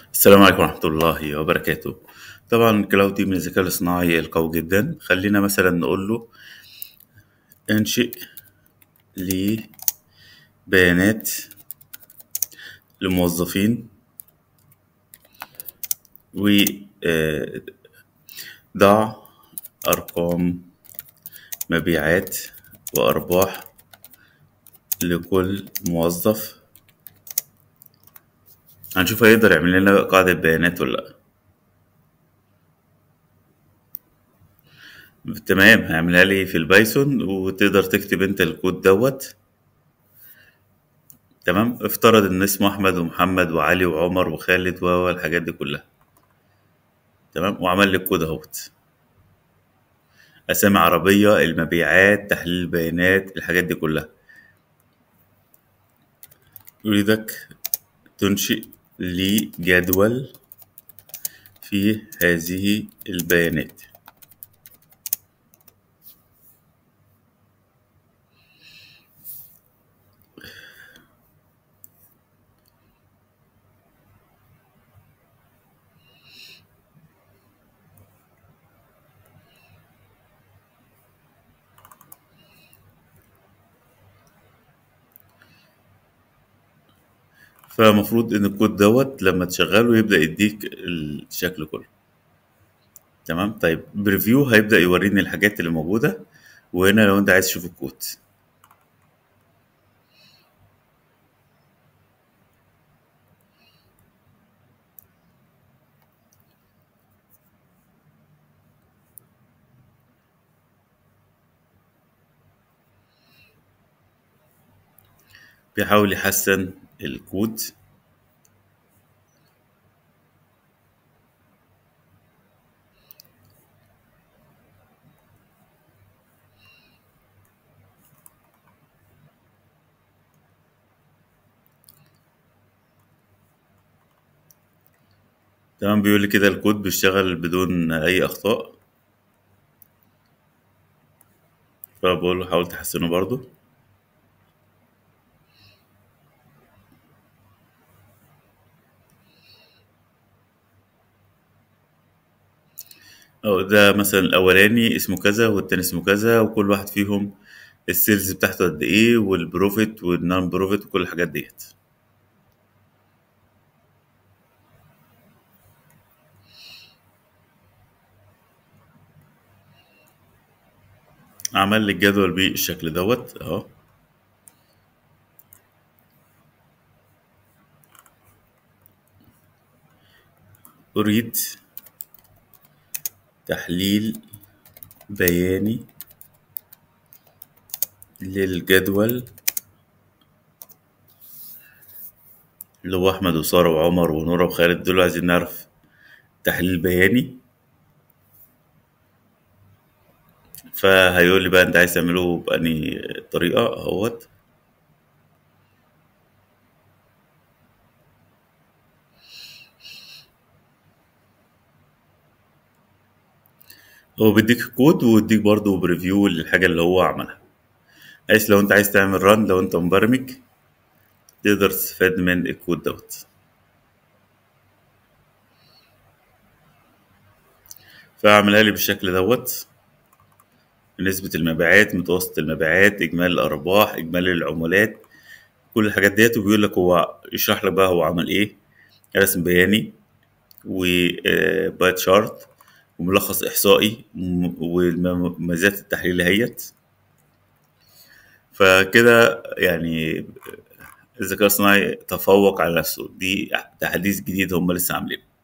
السلام عليكم ورحمة الله وبركاته طبعا كلاود دي من الذكاء الاصطناعي القوي جدا خلينا مثلا نقول له انشئ لي بيانات لموظفين و آه، ضع أرقام مبيعات وأرباح لكل موظف هنشوف هيقدر يعمل لنا قاعدة بيانات ولا لأ تمام هيعملها لي في البايثون وتقدر تكتب انت الكود دوت تمام افترض ان اسمه احمد ومحمد وعلي وعمر وخالد و الحاجات دي كلها تمام وعمل لي الكود اهوت اسامي عربية المبيعات تحليل البيانات الحاجات دي كلها يريدك تنشئ لي جدول في هذه البيانات فمفروض ان الكود دوت لما تشغله يبدأ يديك الشكل كله تمام طيب بريفيو هيبدأ يوريني الحاجات اللي موجودة وهنا لو انت عايز تشوف الكود بيحاول يحسن الكود تمام بيقول لي كده الكود بيشتغل بدون اي اخطاء فبقول له حاول تحسنه برضو أو ده مثلا الأولاني اسمه كذا والتاني اسمه كذا وكل واحد فيهم السيلز بتاعته قد إيه والبروفيت والنون بروفيت وكل الحاجات ديت عمل لي الجدول بالشكل دوت اهو أريد تحليل بياني للجدول اللي هو أحمد وسارة وعمر ونورة وخالد دول عايزين نعرف تحليل بياني فهيقول لي بقى انت عايز تعمله بأني طريقة اهوت هو بيديك كود ويديك برضه بريفيو للحاجة اللي هو عملها بحيث لو انت عايز تعمل ران لو انت مبرمج تقدر تستفاد من الكود دوت فاعملها لي بالشكل دوت نسبة المبيعات متوسط المبيعات إجمالي الأرباح إجمالي العمولات كل الحاجات ديت وبيقول لك هو يشرح لك بقى هو عمل إيه رسم بياني وبايت شارت وملخص إحصائي ومميزات التحليل هيت فكده يعني الذكاء الصناعي تفوق على نفسه دي تحديث جديد هم لسه عاملينه